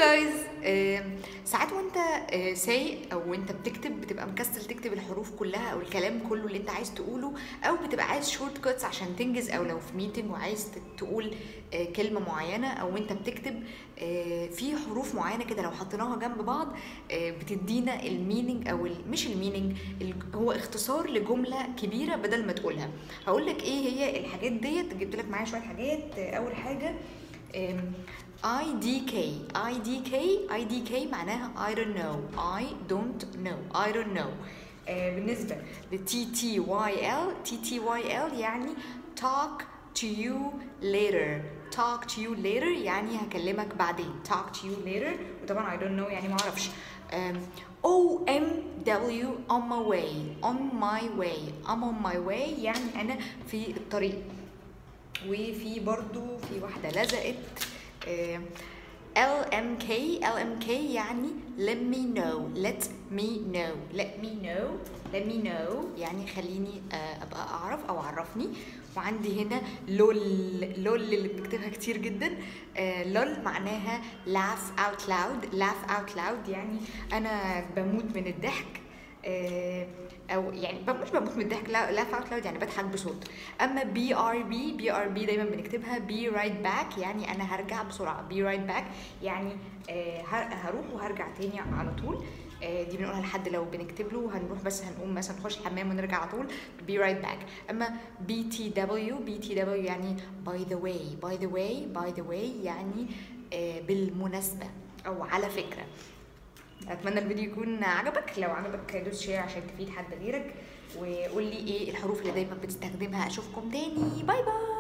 جايز ساعات وانت آه، سايق او وانت بتكتب بتبقى مكسل تكتب الحروف كلها او الكلام كله اللي انت عايز تقوله او بتبقى عايز شورت كاتس عشان تنجز او لو في ميتنج وعايز ت- تقول آه، كلمه معينه او انت بتكتب آه، في حروف معينه كده لو حطيناها جنب بعض آه، بتدينا الميننج او ال- مش الميننج هو اختصار لجمله كبيره بدل ما تقولها هقول لك ايه هي الحاجات ديت جبت لك معايا شويه حاجات آه، اول حاجه اي دي كي اي دي كي اي دي كي معناها I don't know I don't know I don't know آه، بالنسبة ل T T Y L T T Y L يعني talk to you later talk to you later يعني هكلمك بعدين talk to you later وطبعا I don't know يعني ما اعرفش آم، O M W on my way on my way I'm on my way يعني أنا في الطريق وفي برضو في واحدة لزقت آه، LMK LMK يعني let me know let me know let me know let me know يعني خليني آه، ابقى اعرف او عرفني وعندي هنا لول لول اللي بنكتبها كتير جدا آه، لول معناها laugh out loud laugh out loud يعني انا بموت من الضحك آه، او يعني ب- مش بموت من الضحك لا لاف اوت لاود يعني بضحك بصوت اما بي ار بي بي ار بي دايما بنكتبها بي رايت باك يعني انا هرجع بسرعه بي رايت باك يعني آه، هر- هروح وهرجع تاني على طول آه، دي بنقولها لحد لو بنكتب له هنروح بس هنقوم مثلا نخش الحمام ونرجع على طول بي رايت باك اما بي تي دبليو بي تي دبليو يعني باي ذا واي باي ذا واي باي ذا واي يعني آه، بالمناسبه او على فكره اتمنى الفيديو يكون عجبك لو عجبك دوس شير عشان تفيد حد غيرك وقول لي ايه الحروف اللي دايما بتستخدمها اشوفكم تاني باي باي